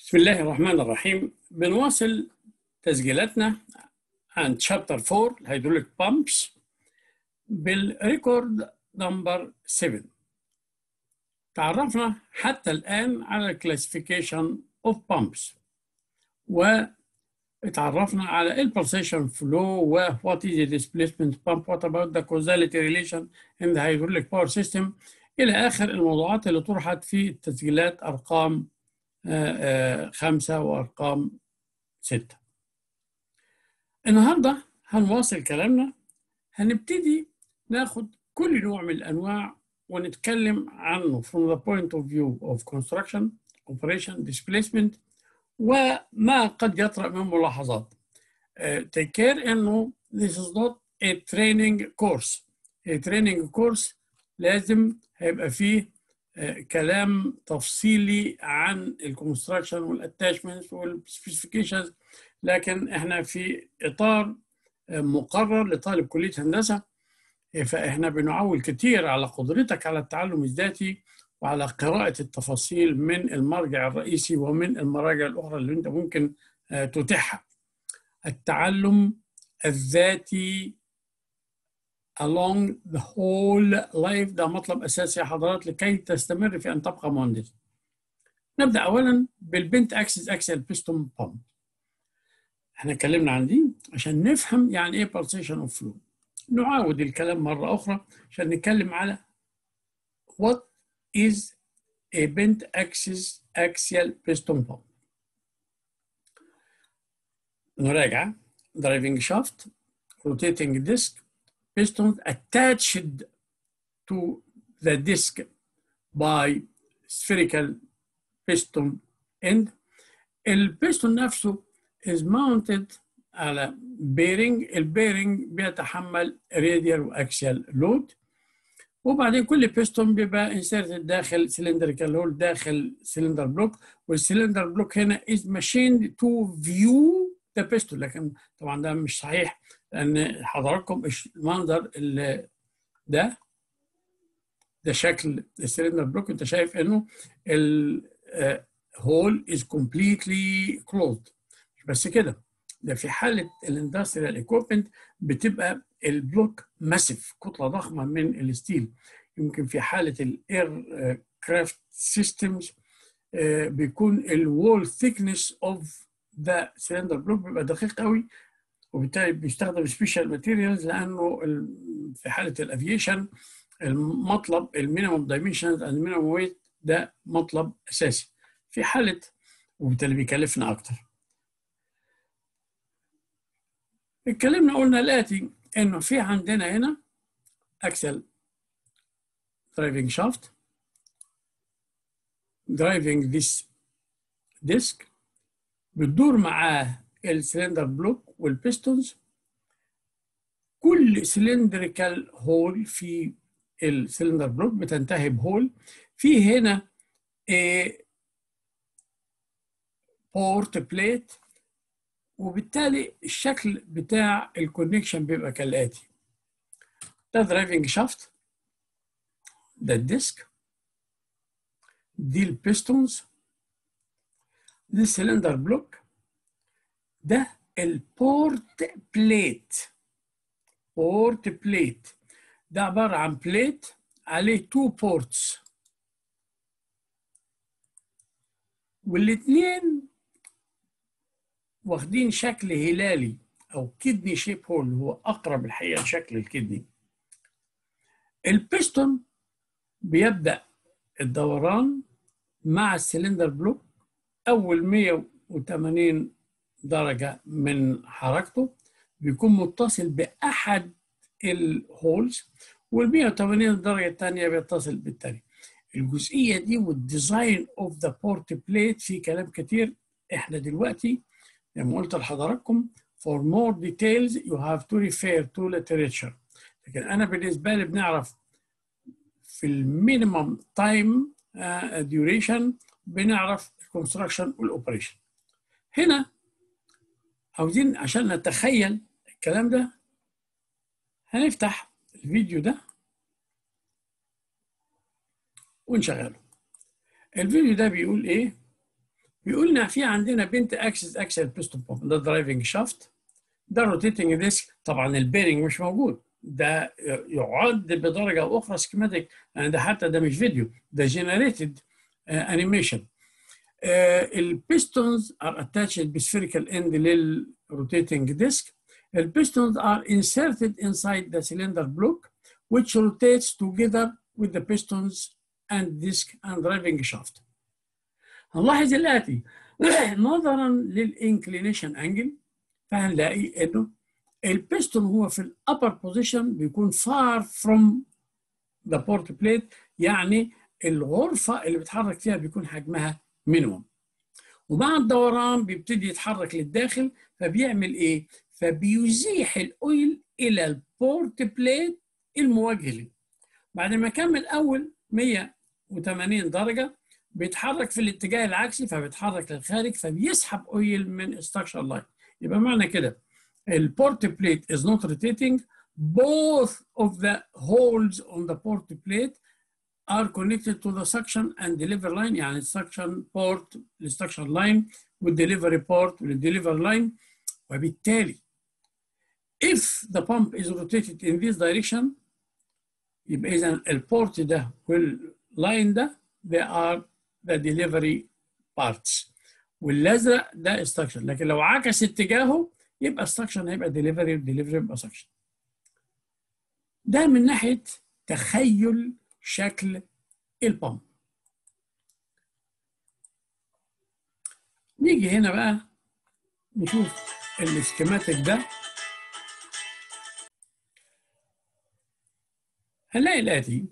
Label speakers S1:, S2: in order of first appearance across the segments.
S1: بسم الله الرحمن الرحيم بنواصل تسجيلاتنا عن شابتر 4 الهيدروليك بامبس بالريكورد نمبر 7 تعرفنا حتى الآن على الكلاسيفيكيشن اوف بامبس واتعرفنا على البلسيشن فلو و what is the displacement pump what about the causality relation in the hydraulic power system إلى آخر الموضوعات اللي طرحت في التسجيلات أرقام خمسة وأرقام ستة النهاردة هنواصل كلامنا هنبتدي ناخد كل نوع من الأنواع ونتكلم عنه from the point of view of construction, operation, displacement وما قد يطرأ من ملاحظات. Uh, take care إنه this is not a training course. A training course لازم هيبقى فيه كلام تفصيلي عن الكونستراكشن والاتاشمنتس والسبيسيفيكيشنز لكن احنا في اطار مقرر لطالب كليه هندسه فاحنا بنعول كتير على قدرتك على التعلم الذاتي وعلى قراءه التفاصيل من المرجع الرئيسي ومن المراجع الاخرى اللي انت ممكن تتيحها التعلم الذاتي along the whole life ده مطلب أساسي يا حضرات لكي تستمر في أن تبقى مهندس. نبدأ أولا بالبنت أكسس أكسل بيستون بامب. احنا اتكلمنا عن دي عشان نفهم يعني إيه pulsation of flow. نعاود الكلام مرة أخرى عشان نتكلم على what is a bent axis axial piston pump. نراجع driving shaft rotating disc pistons attached to the disc by spherical piston end. البيستون نفسه is mounted على bearing البيرنج بيتحمل radial واكسيال لود وبعدين كل بيستون بيبقى inserted داخل cylindrical hole داخل cylinder block والسلندر بلوك هنا is machined to view the piston لكن طبعا ده مش صحيح لان حضراتكم المنظر اللي ده ده شكل السلندر بلوك انت شايف انه الهول از كومبليتلي كلوزد مش بس كده ده في حاله الاندستريال ايكويبمنت بتبقى البلوك ماسيف كتله ضخمه من الستيل يمكن في حاله الاير كرافت سيستمز بيكون الوول ثيكنس اوف ذا سلندر بلوك بيبقى دقيق قوي وبالتالي بيستخدم سبيشال ماتيريالز لانه في حاله الافيشن المطلب المينيمم دايمنشنز اند مينيمم ويت ده مطلب اساسي في حاله وبالتالي بيكلفنا اكتر اتكلمنا قلنا الاتي انه في عندنا هنا اكسل درايفنج شافت درايفنج ذيس ديسك بتدور معاه السلندر بلوك والبيستونز كل سلندريكال هول في السلندر بلوك بتنتهي بهول في هنا بورت بليت وبالتالي الشكل بتاع الكونكشن بيبقى كالاتي ده درايفنج شافت ده الديسك دي البيستونز دي السلندر بلوك ده البورت بليت بورت بليت ده عبارة عن بليت عليه تو بورتس والاتنين واخدين شكل هلالي او كدني شيب هول هو اقرب الحقيقه لشكل الكدني البيستون بيبدا الدوران مع السلندر بلوك اول 180 درجة من حركته بيكون متصل بأحد الهولز وال 180 درجة الثانية بيتصل بالتاني الجزئية دي والديزاين اوف ذا بورت بليت في كلام كتير احنا دلوقتي زي ما قلت لحضراتكم for more details you have to refer to literature لكن انا بالنسبة لي بنعرف في المينيمم تايم ديوريشن بنعرف الكونستراكشن والاوبريشن هنا عاوزين عشان نتخيل الكلام ده هنفتح الفيديو ده ونشغله الفيديو ده بيقول ايه بيقول لنا في عندنا بنت اكسس اكسل بيستون بومب ده درايفنج شافت ده روتيتنج ديسك طبعا البيرنج مش موجود ده يعد بدرجه اخرى سكيماتيك يعني ده حتى ده مش فيديو ده جنريتد انيميشن البيستونز ار اتاتشد بسفيريكال اند للروتيتنج ديسك البيستونز ار inserted inside the cylinder block which rotates together with the pistons and disc and driving shaft. هنلاحظ الآتي نظرا للانكلينيشن انجل فهنلاقي انه البيستون هو في الابر بوزيشن بيكون far from the port plate يعني الغرفة اللي بيتحرك فيها بيكون حجمها مينيموم ومع الدوران بيبتدي يتحرك للداخل فبيعمل ايه؟ فبيزيح الاويل الى البورت بليت المواجه ليه. بعد ما كمل اول 180 درجه بيتحرك في الاتجاه العكسي فبيتحرك للخارج فبيسحب اويل من استراكشر لاين يبقى معنى كده البورت بليت is not rotating both of the holes on the port plate are connected to the suction and deliver line يعني suction port للsuction line والدليفري port والدليفر line وبالتالي if the pump is rotated in this direction يبقى اذا البورت ده واللاين ده they are the delivery parts والازرق ده structure لكن لو عكس اتجاهه يبقى structure هيبقى delivery والدليفري يبقى suction ده من ناحيه تخيل شكل البامب نيجي هنا بقى نشوف السكيماتيك ده هنلاقي الآتي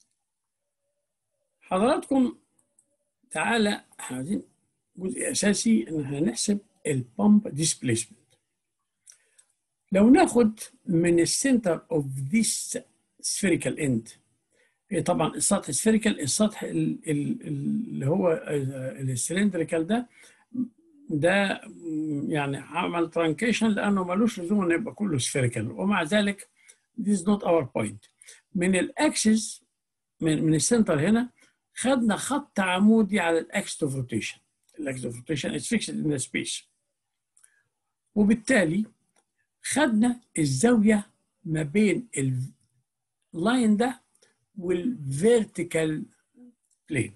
S1: حضراتكم تعالى احنا عايزين جزء أساسي إن هنحسب البامب ديسبليسمنت لو ناخد من السنتر اوف ذيس سفيريكال اند طبعا السطح سفيريكال السطح اللي هو السلندريكال ده ده يعني عمل ترانكيشن لانه ملوش لزوم انه يبقى كله سفيريكال ومع ذلك this is not our point من الاكسس من, من السنتر هنا خدنا خط عمودي على الاكس اوف روتيشن الاكس اوف روتيشن از فيكسد ان سبيس وبالتالي خدنا الزاويه ما بين اللاين ده والفيرتيكال بلين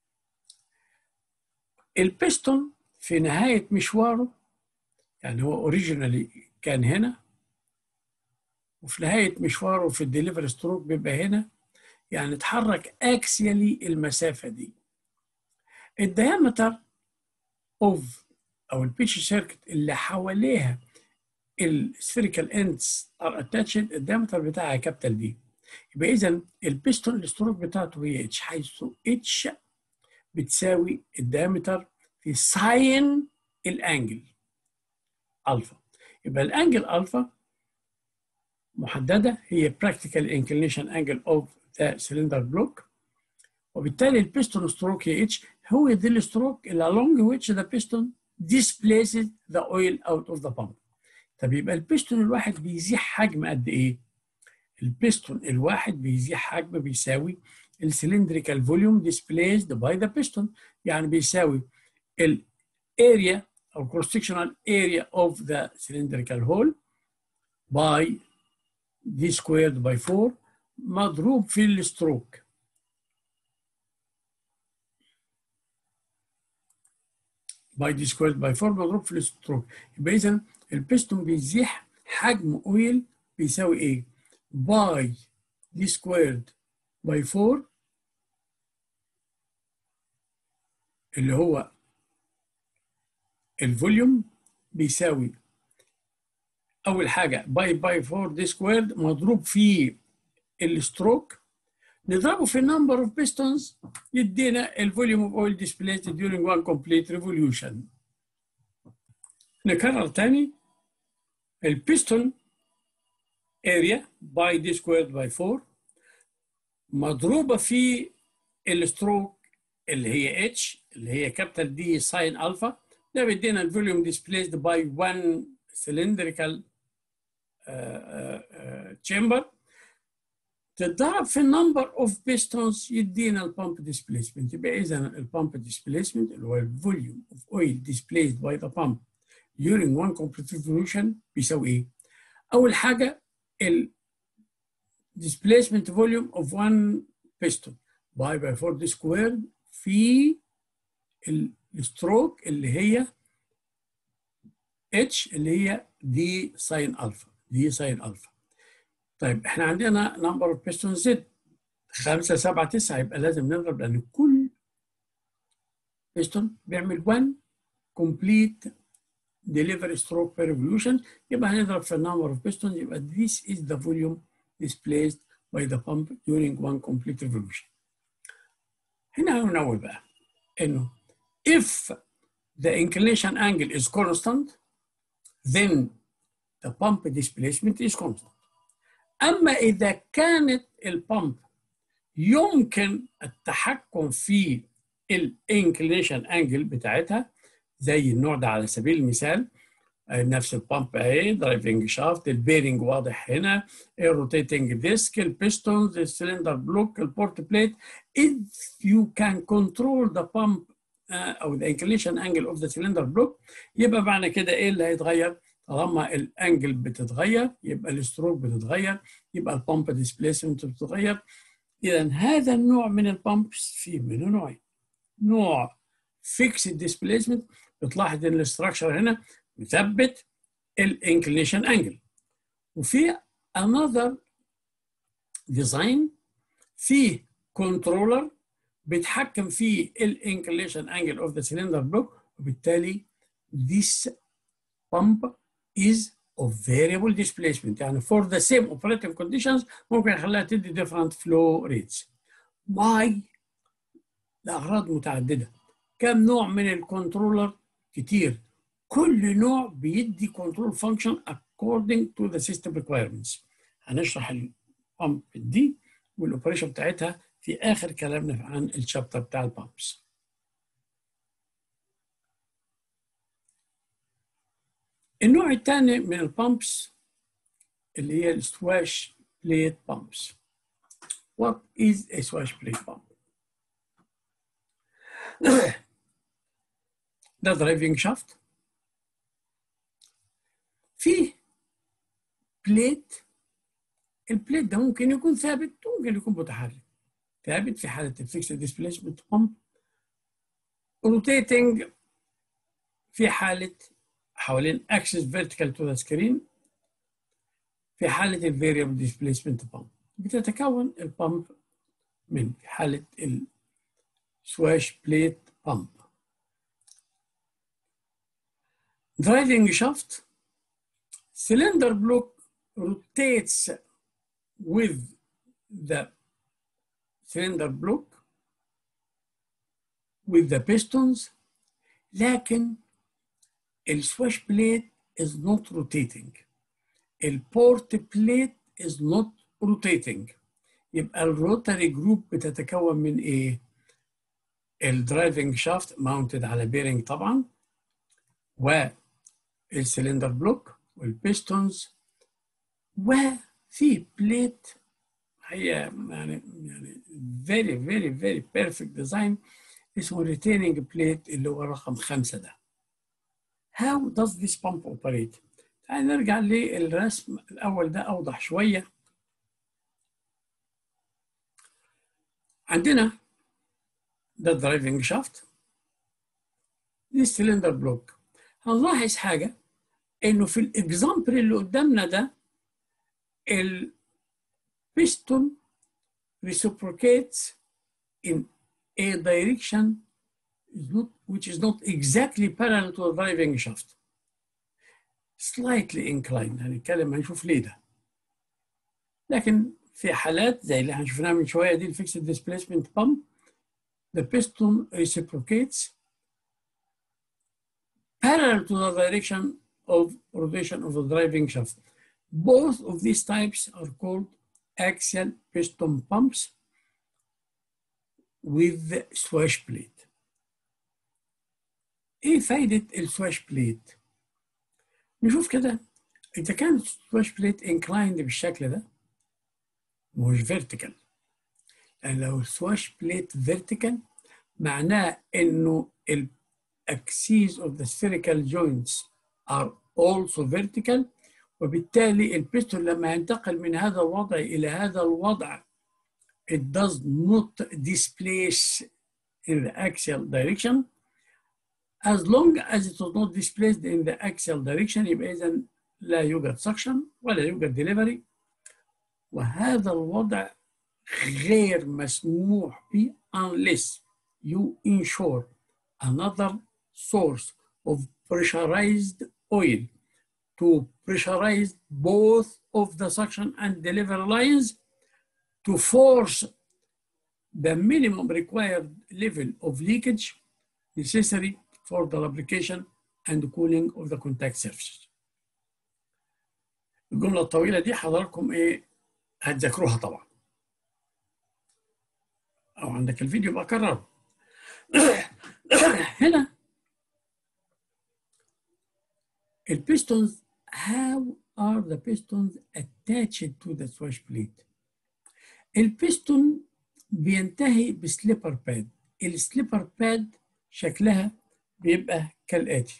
S1: البيستون في نهايه مشواره يعني هو اوريجينالي كان هنا وفي نهايه مشواره في الدليفري ستروك بيبقى هنا يعني اتحرك اكسيالي المسافه دي الديامتر اوف او البيتش سيركت اللي حواليها السفيريكال اندز ار اتاتشد الديامتر بتاعها كابيتال دي يبقى اذا البيستون الستروك بتاعته هي اتش حيث اتش بتساوي الديامتر في ساين الانجل الفا يبقى الانجل الفا محدده هي practical inclination angle of the cylinder block وبالتالي البيستون ستروك هي اتش هو دي الستروك اللي along which the piston displaces the oil out of the pump طب يبقى البيستون الواحد بيزيح حجم قد ايه؟ البيستون الواحد بيزيح حجم بيساوي السلندريكال فوليوم displaced by the piston يعني بيساوي الاريا او cross sectional area of the cylindrical hole by d squared by 4 مضروب في الستروك باي دي سكويرد باي 4 مضروب في الستروك يبقى اذا البيستون بيزيح حجم اويل بيساوي ايه؟ باي دي سكويرد باي 4 اللي هو الفوليوم بيساوي اول حاجه باي باي 4 دي سكويرد مضروب في الستروك نضربه في النمبر اوف بيستونز يدينا الفوليوم اوف اويل ديسبليسد during one complete revolution نكرر تاني البيستون اريا باي دي سكويرد باي 4 مضروبه في الستروك اللي هي اتش اللي هي كابيتال دي ساين الفا ده بيدينا الفوليوم ديسبليسد باي 1 cylindrical تشامبر تتضرب في النمبر اوف بيستونز يدينا البامب ديسبيسمنت يبقى اذا البامب ديسبيسمنت اللي هو الفوليوم اوف اويل displaced باي ذا بامب during one complete revolution بيساوي ايه؟ اول حاجه ال displacement volume of one piston باي باي 4 دي سكوير في الستروك اللي هي اتش اللي هي دي ساين الفا دي ساين الفا طيب احنا عندنا نمبر اوف بيستون زد 5 7 9 يبقى لازم نضرب لان كل بيستون بيعمل 1 كومبليت delivery stroke per revolution يبقى هنضرب في النمبر اوف بيستون يبقى this is the volume displaced by the pump during one complete revolution. هنا هنقول بقى انه if the inclination angle is constant then the pump displacement is constant. أما إذا كانت البامب يمكن التحكم في الانكليشن انجل بتاعتها زي النوع ده على سبيل المثال نفس البامب اهي درايفنج شافت البيرنج واضح هنا الروتيتنج ديسك البيستونز السلندر بلوك البورت بليت if you can control the pump uh, او the inclination angle of the cylinder block يبقى معنى كده ايه اللي هيتغير طالما الانجل بتتغير يبقى الستروك بتتغير يبقى البامب ديسبيسمنت بتتغير اذا هذا النوع من البامبس فيه منه نوعين نوع فيكسد ديسبيسمنت بتلاحظ ان الاستراكشر هنا مثبت الانكليشن انجل وفي another ديزاين فيه كنترولر بيتحكم في الانكليشن انجل اوف ذا سيلندر بلوك وبالتالي this pump is of variable displacement يعني for the same operating conditions ممكن يخليها تدي different flow rates why لأغراض متعددة كم نوع من الكنترولر كتير كل نوع بيدي كنترول فانكشن according to the system requirements هنشرح البامب دي والاوبريشن بتاعتها في اخر كلامنا عن الشابتر بتاع البامبس النوع الثاني من البامبس اللي هي السواش بليت بامبس What is a swash plate pump? ده درايفنج شافت فيه بليت البليت ده ممكن يكون ثابت وممكن يكون متحرك ثابت في حالة الفيكس ديسبيسمنت بامب روتيتنج في حالة حوالين اكسس فيرتيكال تو ذا سكرين في حالة الفاريبل ديسبيسمنت بامب بتتكون البامب من في حالة السواش بليت بامب driving shaft cylinder block rotates with the cylinder block with the pistons لكن السواش بليت is not rotating البورت بليت is not rotating يبقى الروتري جروب بتتكون من ايه؟ الدرايفنج شافت ماونتد على بيرنج طبعا والسلندر بلوك والبيستونز وفي بليت هي يعني يعني very very very perfect design اسمه retaining plate اللي هو رقم خمسة ده. How does this pump operate؟ تعال نرجع للرسم الأول ده أوضح شوية. عندنا ده الدرايفنج شافت دي السلندر بلوك هنلاحظ حاجة إنه في الإكزامبل اللي قدامنا ده البيستون reciprocates in a direction is not, which is not exactly parallel to the driving shaft. Slightly inclined هنتكلم هنشوف ليه ده. لكن في حالات زي اللي احنا شفناها من شويه دي الفيكسد ديسبيسمنت بامب the piston reciprocates parallel to the direction of rotation of the driving shaft. Both of these types are called axial piston pumps with the swash plate. ايه فايدة السواش بليت؟ نشوف كده إذا كان السواش بليت inclined بالشكل ده مش فيرتيكال يعني لو السواش بليت فيرتيكال معناه انه الاكسيس of the spherical joints are also vertical وبالتالي البيستون لما ينتقل من هذا الوضع الى هذا الوضع it does not displace in the axial direction as long as it was not displaced in the axial direction يبقى إذا لا يوجد suction ولا يوجد delivery وهذا الوضع غير مسموح به unless you ensure another source of pressurized oil to pressurize both of the suction and delivery lines to force the minimum required level of leakage necessary for the lubrication and cooling of the contact surfaces. الجملة الطويلة دي حضراتكم ايه هتذاكروها طبعا. أو عندك الفيديو بقى كرره. هنا البيستونز how are the pistons attached to the swash plate؟ البيستون بينتهي بسليبر باد السليبر باد شكلها بيبقى كالآتي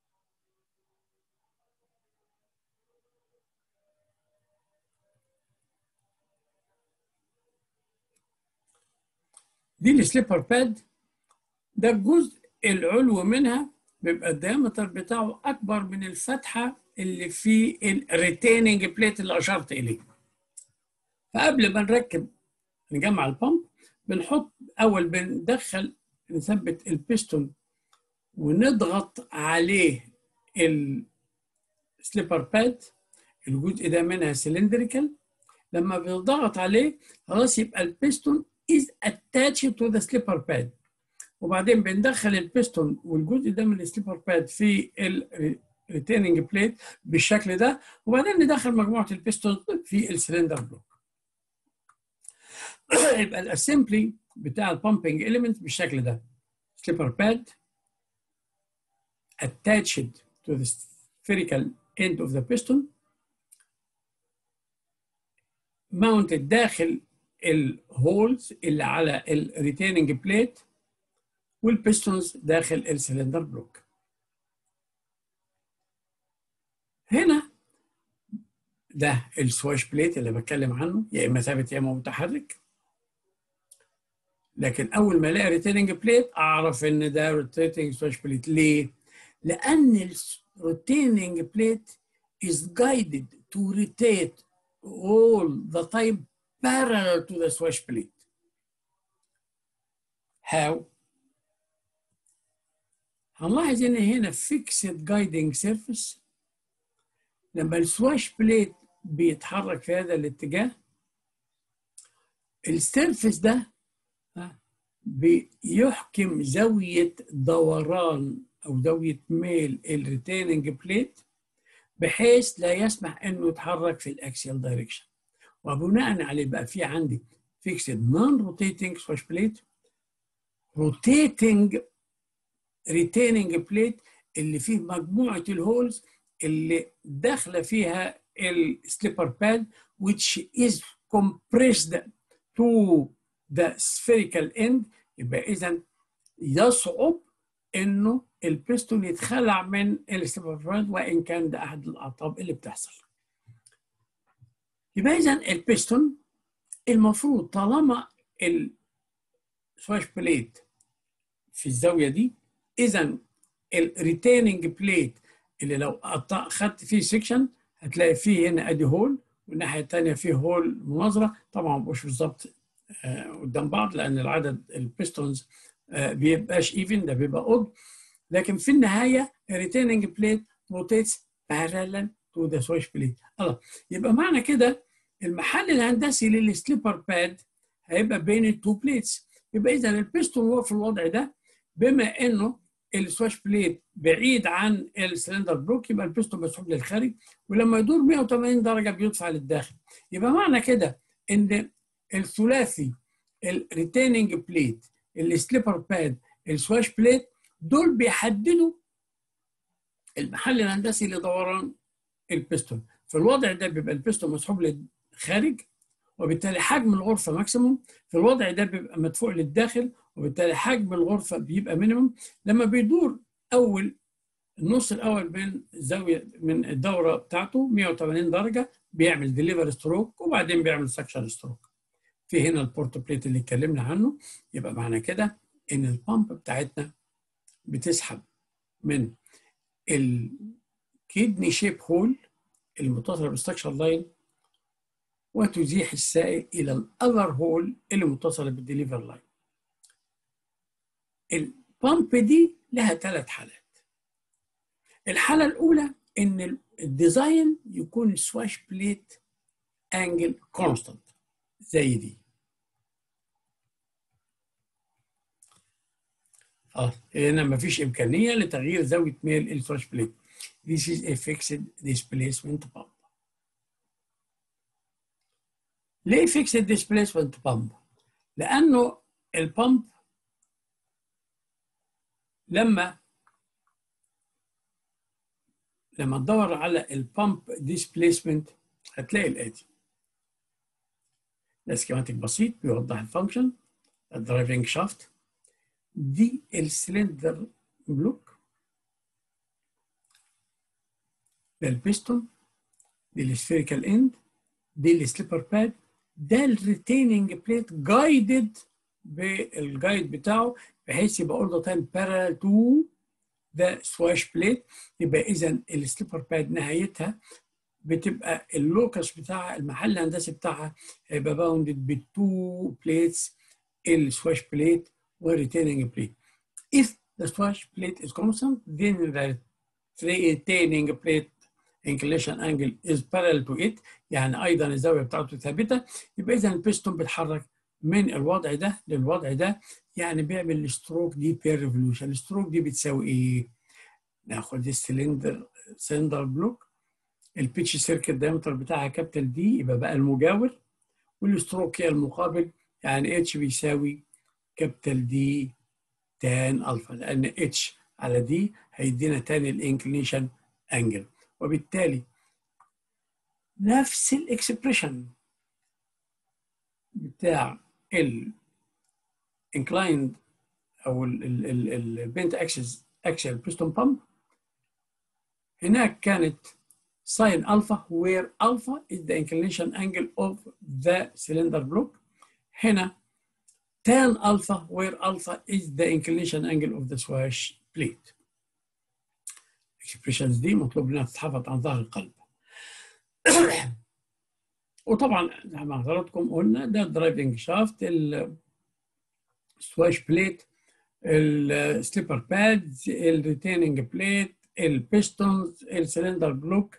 S1: دي السليبر باد ده الجزء العلوي منها بيبقى الديامتر بتاعه أكبر من الفتحة اللي في الريتيننج بليت اللي أشرت إليه فقبل ما نركب نجمع البامب بنحط أول بندخل نثبت البيستون ونضغط عليه السليبر باد الجزء ده منها سلندريكال لما بنضغط عليه خلاص يبقى البيستون is attached to the slipper pad وبعدين بندخل البيستون والجزء ده من السليبر باد في الريتيننج بليت بالشكل ده وبعدين ندخل مجموعه البيستون في السلندر بلوك يبقى الاسمبلي بتاع البامبنج اليمنت بالشكل ده سليبر باد attached to the spherical end of the piston mounted داخل الهولز اللي على الريتيننج بليت والبيستونز داخل السلندر بلوك هنا ده السواش بليت اللي بتكلم عنه يا اما ثابت يا اما متحرك لكن اول ما الاقي ريتيننج بليت اعرف ان ده روتيتنج سواش بليت ليه؟ لان الروتيننج بليت is guided to rotate all the time parallel to the swash plate. How? هنلاحظ ان هنا fixed guiding surface لما السواش بليت بيتحرك في هذا الاتجاه السيرفس ده بيحكم زاوية دوران أو زاوية ميل الريتيننج بليت بحيث لا يسمح انه يتحرك في الاكسيال دايركشن وبناء عليه بقى في عندي فيكسد نون روتيتنج سواش بليت روتيتنج ريتيننج بليت اللي فيه مجموعه الهولز اللي داخله فيها السليبر باد which is compressed to the spherical end يبقى اذا يصعب انه البيستون يتخلع من السليبر وان كان ده احد الاعطاب اللي بتحصل. يبقى اذا البيستون المفروض طالما السواش بليت في الزاويه دي اذا الريتيننج بليت اللي لو خدت فيه سيكشن هتلاقي فيه هنا ادي هول والناحيه الثانيه فيه هول مناظره طبعا مش بالظبط قدام بعض لان العدد البيستونز بيبقاش ايفن ده بيبقى اود لكن في النهايه الريتيننج بليت روتيتس بارالل تو ذا سويش بليت الله يبقى معنى كده المحل الهندسي للسليبر باد هيبقى بين التو بليتس يبقى اذا البيستون هو في الوضع ده بما انه السواش بليت بعيد عن السلندر بلوك يبقى البيستون مسحوب للخارج ولما يدور 180 درجه بيدفع للداخل يبقى معنى كده ان الثلاثي الريتيننج بليت السليبر باد السواش بليت دول بيحددوا المحل الهندسي لدوران البيستون في الوضع ده بيبقى البيستون مسحوب للخارج وبالتالي حجم الغرفه ماكسيموم في الوضع ده بيبقى مدفوع للداخل وبالتالي حجم الغرفه بيبقى مينيموم لما بيدور اول النص الاول من الزاويه من الدوره بتاعته 180 درجه بيعمل ديليفر ستروك وبعدين بيعمل سكشن ستروك في هنا البورت بليت اللي اتكلمنا عنه يبقى معنى كده ان البامب بتاعتنا بتسحب من الكيدني شيب هول المتصل بالستكشر لاين وتزيح السائل الى الاذر هول اللي متصله بالديليفر لاين البامب دي لها ثلاث حالات الحاله الاولى ان الديزاين يكون سواش بليت انجل كونستانت زي دي اه هنا مفيش امكانيه لتغيير زاويه ميل السواش بليت This is a fixed displacement pump. ليه fixed displacement pump؟ لأنه البامب لما لما تدور على البامب ديسبليسمنت هتلاقي الآتي ده سكيماتيك بسيط بيوضح الفانكشن الدرايفنج شافت دي السلندر بلوك ده البيستون دي السفيريكال اند دي السليبر باد ده الريتيننج بليت جايدد بالجايد بتاعه بحيث يبقى اول ذا تايم بارل تو ذا سواش بليت يبقى اذا السليبر باد نهايتها بتبقى اللوكس بتاعها المحل الهندسي بتاعها هيبقى باوندد بتو بليتس السواش بليت والريتيننج بليت. If the swash plate is constant, then the retaining plate inclination angle is parallel to it يعني ايضا الزاويه بتاعته ثابته يبقى اذا البيستون بيتحرك من الوضع ده للوضع ده يعني بيعمل الستروك دي بير ريفولوشن الستروك دي بتساوي ايه؟ ناخد السلندر سلندر بلوك البيتش سيركت دايمتر بتاعها كابيتال دي يبقى بقى المجاور والستروك هي المقابل يعني اتش بيساوي كابيتال دي تان الفا لان اتش على دي هيدينا تاني الانكلينيشن انجل وبالتالي نفس الاكسبريشن بتاع ال inclined او البنت اكسس اكسل بيستون بامب هناك كانت ساين الفا where alpha is the inclination angle of the cylinder block هنا tan alpha where alpha is the inclination angle of the swash plate الاكسبريشنز دي مطلوب انها تتحفظ عن ظهر القلب وطبعا زي ما حضراتكم قلنا ده الدرايفنج شافت السواش بليت السليبر بادز الريتيننج بليت البيستونز السلندر بلوك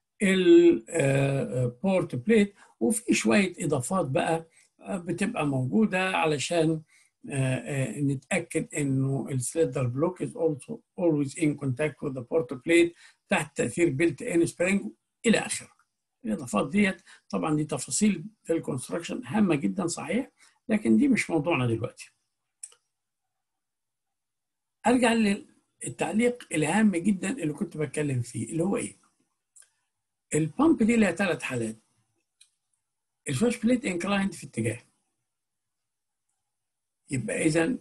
S1: البورت بليت وفي شويه اضافات بقى بتبقى موجوده علشان نتاكد انه السلندر بلوك is also always in contact with the port plate تحت تاثير بيلت ان سبرينج الى اخره. الاضافات ديت طبعا دي تفاصيل في الكونستراكشن هامه جدا صحيح لكن دي مش موضوعنا دلوقتي. ارجع للتعليق الهام جدا اللي كنت بتكلم فيه اللي هو ايه؟ البامب دي لها ثلاث حالات. الفلاش بليت انكلايند في اتجاه. يبقى اذا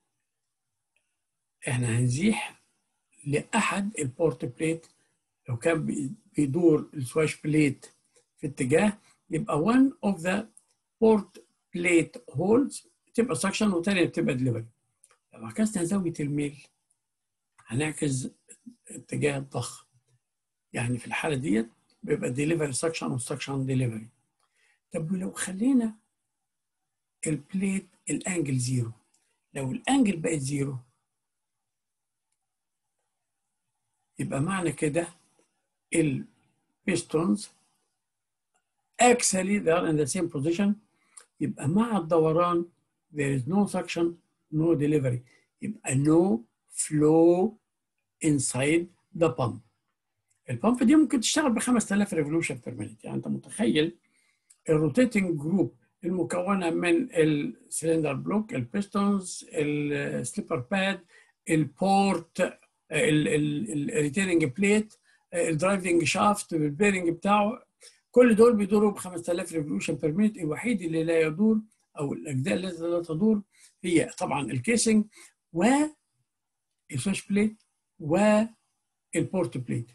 S1: احنا هنزيح لاحد البورت بليت لو كان بيدور السواش بليت في اتجاه يبقى one of the port plate holes تبقى سكشن والثانيه بتبقى دليفري لو عكسنا زاويه الميل هنعكس اتجاه الضخ يعني في الحاله ديت بيبقى ديليفري سكشن وسكشن ديليفري طب ولو خلينا البليت الانجل زيرو لو الانجل بقت زيرو يبقى معنى كده البيستونز actually they are in the same position يبقى مع الدوران there is no suction no delivery يبقى no flow inside the pump البامب دي ممكن تشتغل ب 5000 ريفولوشن بير مينيت يعني انت متخيل الروتيتنج جروب المكونه من السلندر بلوك البيستونز السليبر باد البورت الريتيرنج بليت الدرايفنج شافت بالبيرنج بتاعه كل دول بيدوروا ب 5000 ريفولوشن بير مينيت الوحيد اللي لا يدور او الاجزاء التي لا تدور هي طبعا الكيسنج و السويتش بليت والبورت بليت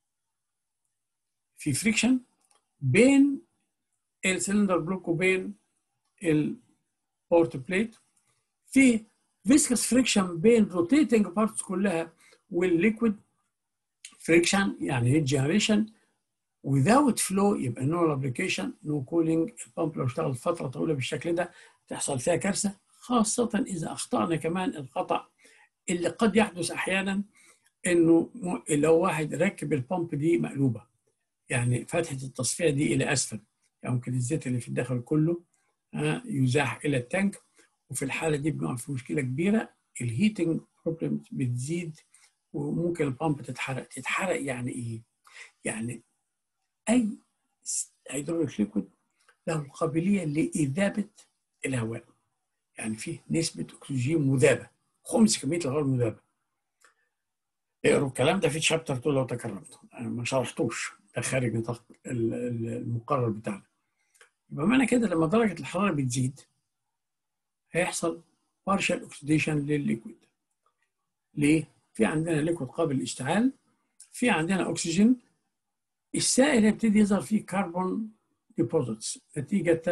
S1: في فريكشن بين السلندر بلوك وبين البورت بليت في فيسكس فريكشن بين روتيتنج بارتس كلها والليكويد فريكشن يعني هيت جنريشن without flow يبقى no lubrication no cooling البامب لو اشتغل فتره طويله بالشكل ده تحصل فيها كارثه خاصه اذا اخطانا كمان الخطا اللي قد يحدث احيانا انه لو واحد ركب البامب دي مقلوبه يعني فتحه التصفيه دي الى اسفل يعني ممكن الزيت اللي في الداخل كله يزاح الى التانك وفي الحاله دي بنقع في مشكله كبيره الهيتنج بروبلمز بتزيد وممكن البامب تتحرق تتحرق يعني ايه؟ يعني اي هيدروليك ليكويد له القابليه لاذابه الهواء يعني فيه نسبه اكسجين مذابه خمس كميه الهواء المذابه اقروا الكلام ده في شابتر 2 لو تكرمت انا ما شرحتوش ده خارج نطاق المقرر بتاعنا يبقى معنى كده لما درجه الحراره بتزيد هيحصل بارشال اوكسيديشن للليكويد ليه؟ في عندنا ليكويد قابل للاشتعال في عندنا اكسجين السائل يبتدي يظهر فيه كربون ديبوزيتس نتيجة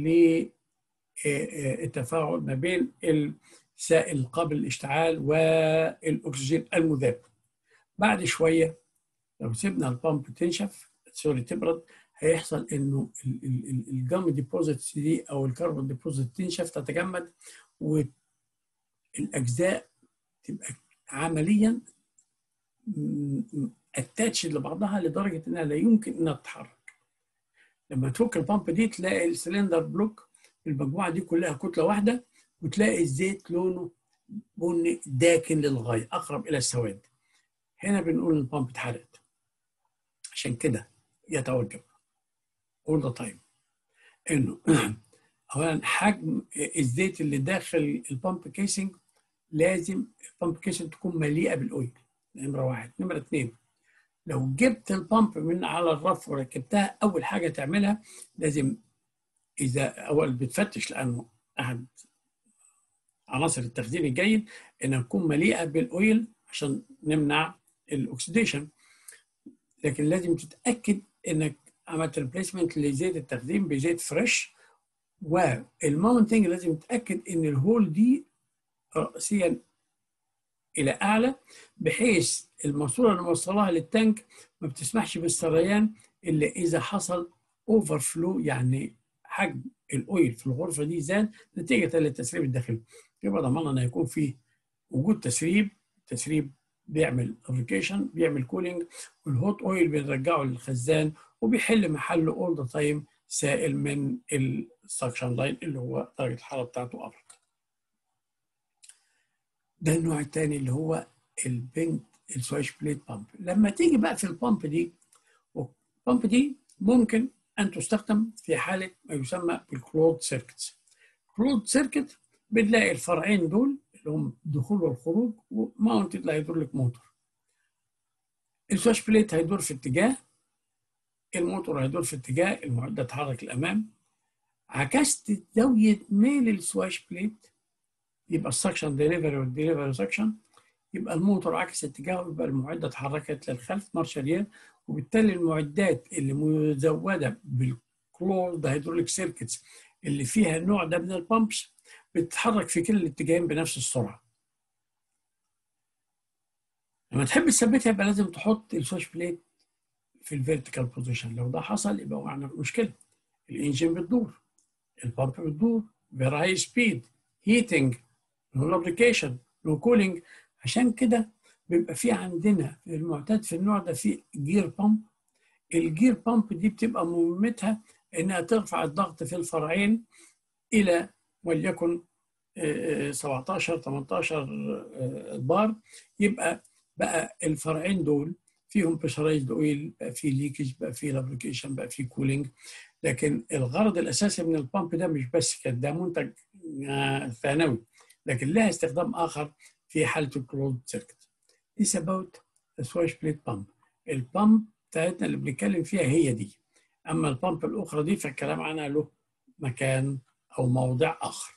S1: للتفاعل ما بين السائل القابل للاشتعال والأكسجين المذاب بعد شوية لو سيبنا البامب تنشف سوري تبرد هيحصل انه الجام ديبوزيتس دي او الكربون ديبوزيت تنشف تتجمد والاجزاء تبقى عمليا اتاتش لبعضها لدرجه انها لا يمكن انها تتحرك. لما تفك البامب دي تلاقي السلندر بلوك المجموعه دي كلها كتله واحده وتلاقي الزيت لونه بني داكن للغايه اقرب الى السواد. هنا بنقول البامب اتحرقت. عشان كده يتوجب all the time انه اولا حجم الزيت اللي داخل البامب كيسنج لازم البامب كيسنج تكون مليئه بالاويل نمره واحد نمره اثنين لو جبت البامب من على الرف وركبتها اول حاجه تعملها لازم اذا اول بتفتش لانه احد عناصر التخزين الجيد انها تكون مليئه بالاويل عشان نمنع الاكسديشن لكن لازم تتاكد انك عملت ريبليسمنت لزيت التخزين بزيت فريش والماونتنج لازم تتاكد ان الهول دي راسيا الى اعلى بحيث الماسوره اللي موصلاها للتانك ما بتسمحش بالسريان الا اذا حصل اوفر فلو يعني حجم الاويل في الغرفه دي زاد نتيجه للتسريب الداخلي يبقى ضمننا ان يكون في وجود تسريب تسريب بيعمل ابلكيشن بيعمل كولينج والهوت اويل بنرجعه للخزان وبيحل محله اول ذا تايم سائل من السكشن لاين اللي هو درجه الحراره بتاعته ابرد. ده النوع الثاني اللي هو البنت السويش بليت بامب لما تيجي بقى في البامب دي البامب دي ممكن ان تستخدم في حاله ما يسمى بالكلود سيركتس كلود سيركت بنلاقي الفرعين دول اللي هم الدخول والخروج وماونتد هيدروليك موتور السويش بليت هيدور في اتجاه الموتور هيدور في اتجاه المعدة تتحرك الأمام عكست زاوية ميل السواش بليت يبقى السكشن ديليفري والديليفري سكشن يبقى الموتور عكس اتجاهه يبقى المعدة اتحركت للخلف مارشالير وبالتالي المعدات اللي مزودة بالكلوزد هيدروليك سيركتس اللي فيها النوع ده من البامبس بتتحرك في كلا الاتجاهين بنفس السرعة لما تحب تثبتها يبقى لازم تحط السواش بليت في الفيرتيكال بوزيشن لو ده حصل يبقى وقعنا في مشكله الانجن بتدور البامب بتدور فيري هاي سبيد هيتنج نو لابريكيشن نو كولينج عشان كده بيبقى في عندنا المعتاد في النوع ده في جير بامب الجير بامب دي بتبقى مهمتها انها ترفع الضغط في الفرعين الى وليكن 17 18 بار يبقى بقى الفرعين دول فيهم بريشرايزد اويل بقى في ليكج بقى في لابريكيشن بقى في كولينج لكن الغرض الاساسي من البامب ده مش بس كده ده منتج ثانوي لكن لها استخدام اخر في حاله الكلوز سيركت This about the swash plate pump البامب بتاعتنا اللي بنتكلم فيها هي دي اما البامب الاخرى دي فالكلام عنها له مكان او موضع اخر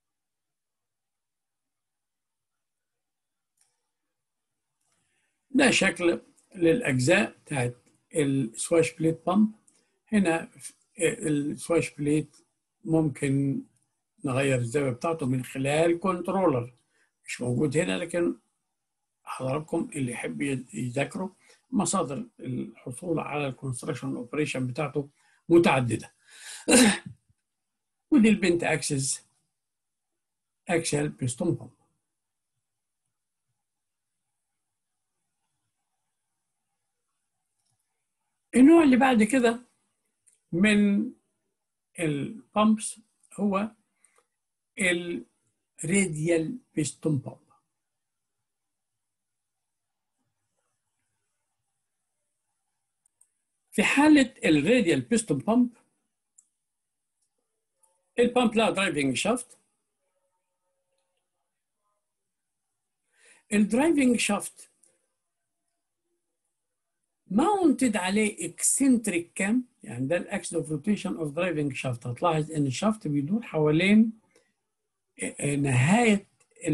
S1: ده شكل للاجزاء بتاعت السواش بليت بامب هنا السواش بليت ممكن نغير الزاويه بتاعته من خلال كنترولر مش موجود هنا لكن حضراتكم اللي يحب يذاكره مصادر الحصول على الكونستراكشن اوبريشن بتاعته متعدده ودي البنت اكسس اكسل بيستون بامب النوع اللي بعد كده من البامبس هو الراديال بيستون بامب في حالة الراديال بيستون بامب البامب لها درايفنج شافت الدرايفنج شافت ماونتد عليه اكسنتريك كام يعني ده الاكس اوف روتيشن اوف درايفنج شافت هتلاحظ ان الشافت بيدور حوالين نهايه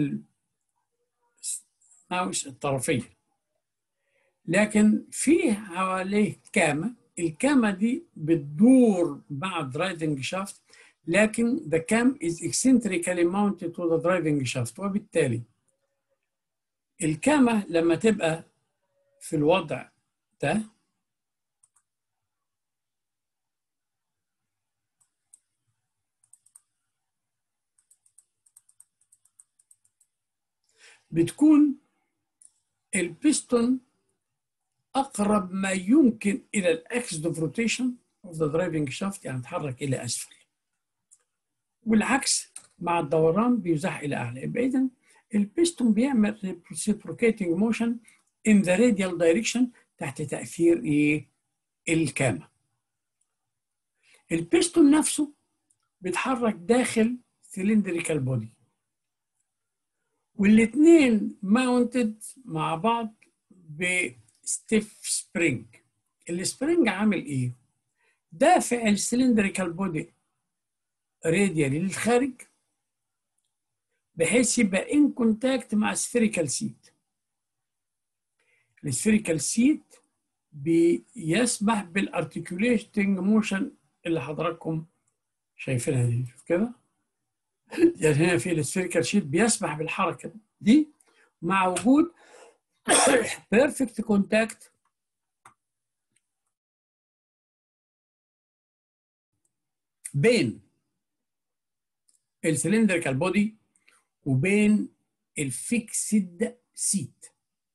S1: الماوس الطرفيه لكن في حواليه كامه الكامه دي بتدور مع الدرايفنج شافت لكن the cam is eccentrically mounted to the driving shaft وبالتالي الكامة لما تبقى في الوضع ده بتكون البيستون أقرب ما يمكن إلى الأكس اوف روتيشن of the driving shaft يعني تحرك إلى أسفل والعكس مع الدوران بيزاح إلى أعلى يبقى إذا البيستون بيعمل reciprocating motion in the radial direction تحت تأثير إيه؟ الكامة. البيستون نفسه بيتحرك داخل سلندريكال بودي. والاثنين ماونتد مع بعض بستيف سبرينج. السبرينج عامل ايه؟ دافع السلندريكال بودي راديالي للخارج بحيث يبقى ان كونتاكت مع سفيريكال سيت. السفيريكال سيت بيسمح بالارتكيوليتنج موشن اللي حضراتكم شايفينها دي شوف كده يعني هنا في السفيريكال شيت بيسمح بالحركه دي مع وجود بيرفكت كونتاكت بين السلندريكال بودي وبين الفيكسد سيت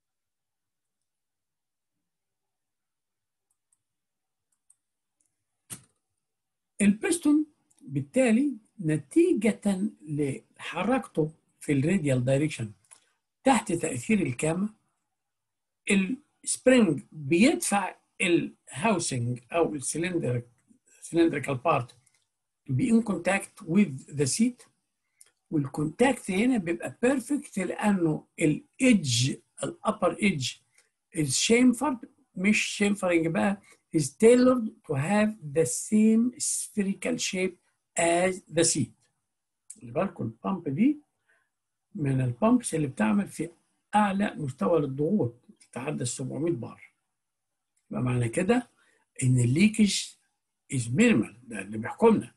S1: البستون بالتالي نتيجة لحركته في الراديال دايركشن تحت تأثير الكامة السبرينج بيدفع الهاوسنج أو السلندر سلندريكال بارت بي ان كونتاكت وذ ذا سيت والكونتاكت هنا بيبقى بيرفكت لأنه الإيدج الأبر إيدج الشيمفرد مش شيمفرنج بقى is tailored to have the same spherical shape as the seat. خلي بالكم البامب دي من البامبس اللي بتعمل في اعلى مستوى للضغوط تتعدى ال 700 بار. يبقى معنى كده ان الليكج از مينيمال ده اللي بيحكمنا.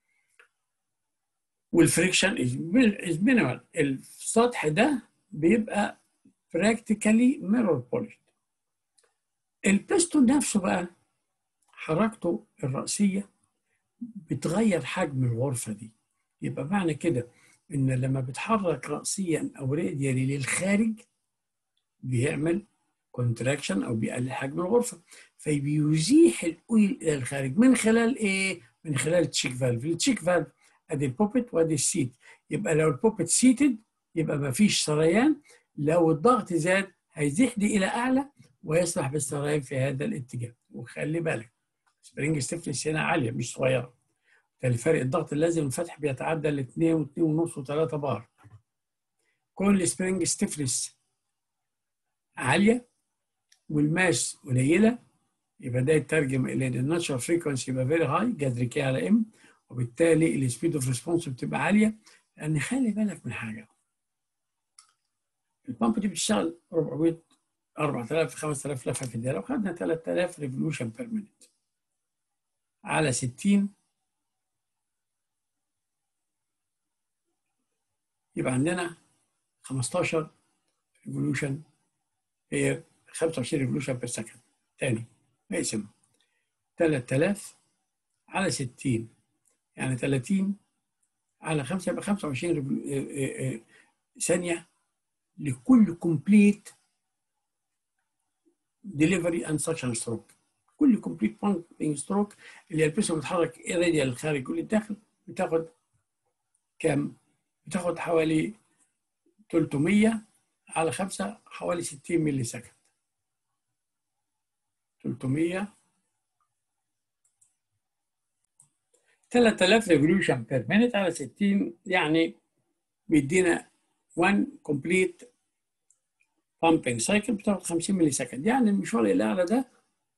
S1: والفريكشن از مينيمال السطح ده بيبقى براكتيكالي ميرور بوليشد. البستون نفسه بقى حركته الرأسية بتغير حجم الغرفة دي يبقى معنى كده إن لما بتحرك رأسيا أو راديالي للخارج بيعمل كونتراكشن أو بيقلل حجم الغرفة فبيزيح الأويل إلى الخارج من خلال إيه؟ من خلال التشيك فالف التشيك فالف أدي البوبت وأدي السيت يبقى لو البوبت سيتد يبقى ما فيش سريان لو الضغط زاد هيزيح دي إلى أعلى ويسمح بالسريان في هذا الاتجاه وخلي بالك سبرينج ستيفنس هنا عاليه مش صغيره بالتالي فرق الضغط اللازم الفتح بيتعدى ال 2 و2 ونص و3 بار كون السبرينج ستيفنس عاليه والماس قليله يبقى ده يترجم الى ان الناتشرال فريكونسي يبقى فيري هاي جذر كي على ام وبالتالي السبيد اوف ريسبونس بتبقى عاليه لان خلي بالك من حاجه البامب دي بتشتغل 400 4000 5000 لفه في الدقيقه لو خدنا 3000 ريفولوشن بير مينيت على 60 يبقى عندنا 15 ريفولوشن بير 25 ريفولوشن بير سكند تاني نقسم 3000 على 60 يعني 30 على 5 يبقى 25 ثانية لكل كومبليت ديليفري اند سكشن ستروك كل كومبليت بامبنج ستروك اللي يلبسه متحرك راديال للخارج كل الداخل بتاخد كام؟ بتاخد حوالي 300 على 5 حوالي 60 ملي سكند 300 3000 ريفوليوشن بير مينيت على 60 يعني بيدينا 1 كومبليت بامبنج سايكل بتاخد 50 ملي سكند يعني المشوار الاعلى ده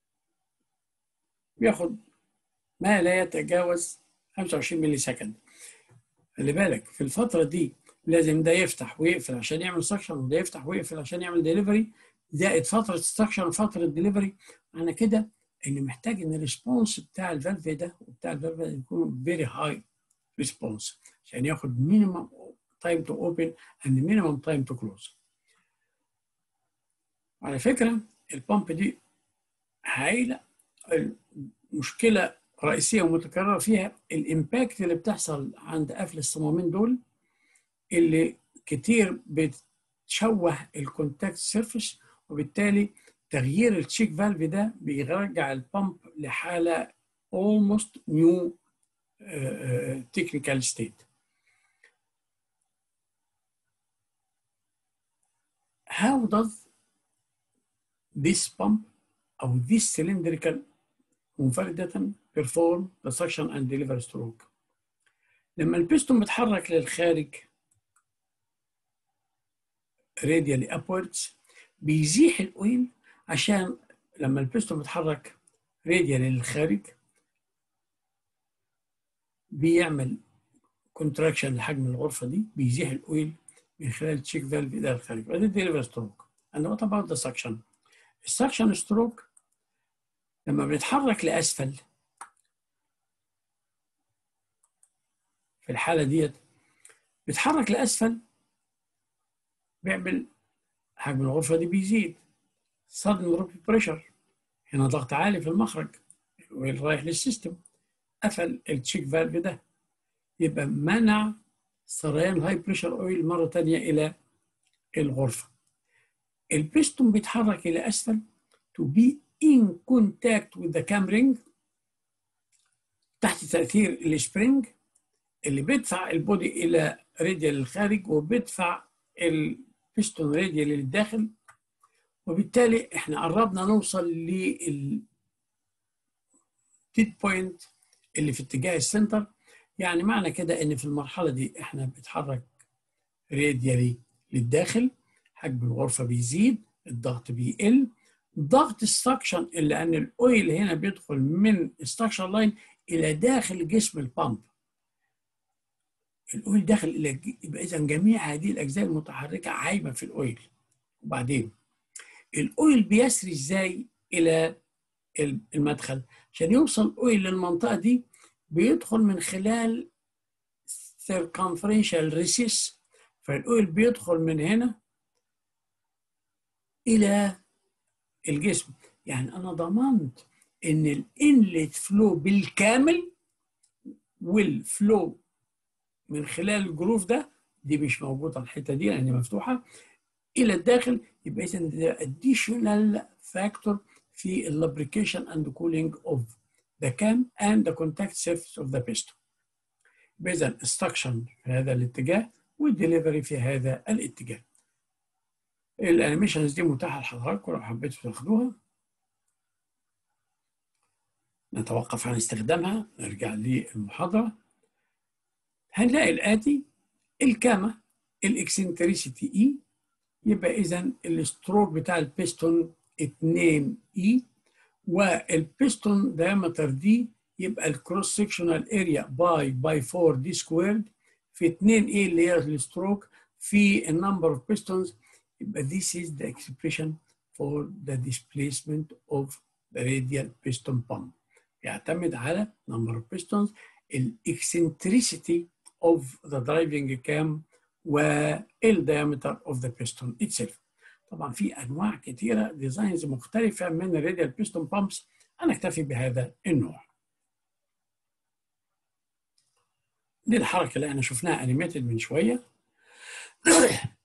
S1: بياخد ما لا يتجاوز 25 ملي سكند خلي بالك في الفتره دي لازم ده يفتح ويقفل عشان يعمل سكشن وده يفتح ويقفل عشان يعمل ديليفري زائد فتره سكشن وفتره ديليفري معنى كده ان محتاج ان الريسبونس بتاع الفالف ده وبتاع الفالف ده يكون فيري هاي ريسبونس عشان ياخد مينيمم تايم تو اوبن اند مينيمم تايم تو كلوز على فكره البامب دي هايله المشكله رئيسيه ومتكرره فيها الامباكت اللي بتحصل عند قفل الصمامين دول اللي كتير بتشوه الكونتاكت سيرفيس وبالتالي تغيير التشيك فالف ده بيرجع البامب لحاله almost new uh, technical state. How does this pump أو this cylindrical منفردة perform the suction and deliver stroke؟ لما البستون بيتحرك للخارج radially upwards بيزيح الاويل عشان لما البستون بيتحرك راديال للخارج بيعمل كونتراكشن لحجم الغرفه دي بيزيح الاويل من خلال تشيك فالف الى الخارج وده ديليفر ستروك and what about the suction السكشن ستروك لما بنتحرك لاسفل في الحاله ديت بيتحرك لاسفل بيعمل حجم الغرفه دي بيزيد sudden drop pressure هنا ضغط عالي في المخرج الاويل رايح للسيستم قفل التشيك فالف ده يبقى منع سريان هاي بريشر اويل مره ثانيه الى الغرفه البيستون بيتحرك الى اسفل to be in contact with the cam ring تحت تاثير السبرينج اللي بيدفع البودي الى راديال للخارج وبيدفع البيستون راديال للداخل وبالتالي احنا قربنا نوصل لل تيد بوينت اللي في اتجاه السنتر يعني معنى كده ان في المرحله دي احنا بنتحرك راديالي للداخل حجم الغرفه بيزيد الضغط بيقل ضغط السكشن اللي ان الاويل هنا بيدخل من السكشن لاين الى داخل جسم البامب الاويل داخل الى يبقى اذا جميع هذه الاجزاء المتحركه عايمه في الاويل وبعدين الاويل بيسري ازاي الى المدخل عشان يوصل الاويل للمنطقه دي بيدخل من خلال circumferential recess فالاويل بيدخل من هنا الى الجسم يعني انا ضمنت ان الانلت فلو بالكامل والفلو من خلال الجروف ده دي مش موجوده الحته دي لان مفتوحه الى الداخل يبقى اذا ده additional factor في lubrication and cooling of the cam and the contact surface of the piston. اذا السكشن في هذا الاتجاه والدليفري في هذا الاتجاه. الانيميشنز دي متاحه لحضراتكم لو حبيتوا تاخدوها. نتوقف عن استخدامها نرجع للمحاضره. هنلاقي الاتي الكامه الاكسنتريسيتي اي يبقى اذا الستروك بتاع البيستون 2 اي والبيستون diameter دي يبقى الكروس سكشنال اريا باي باي 4 دي سكويرد في 2 ايه اللي هي الستروك في النمبر اوف بيستونز يبقى this is the expression for the displacement of the radial piston pump يعتمد على number of pistons الeccentricity of the driving cam والdiameter of the piston itself طبعا في انواع كثيره ديزاينز مختلفه من الراديال بيستون بامبس انا اكتفي بهذا النوع دي الحركه اللي احنا شفناها انيميتد من شويه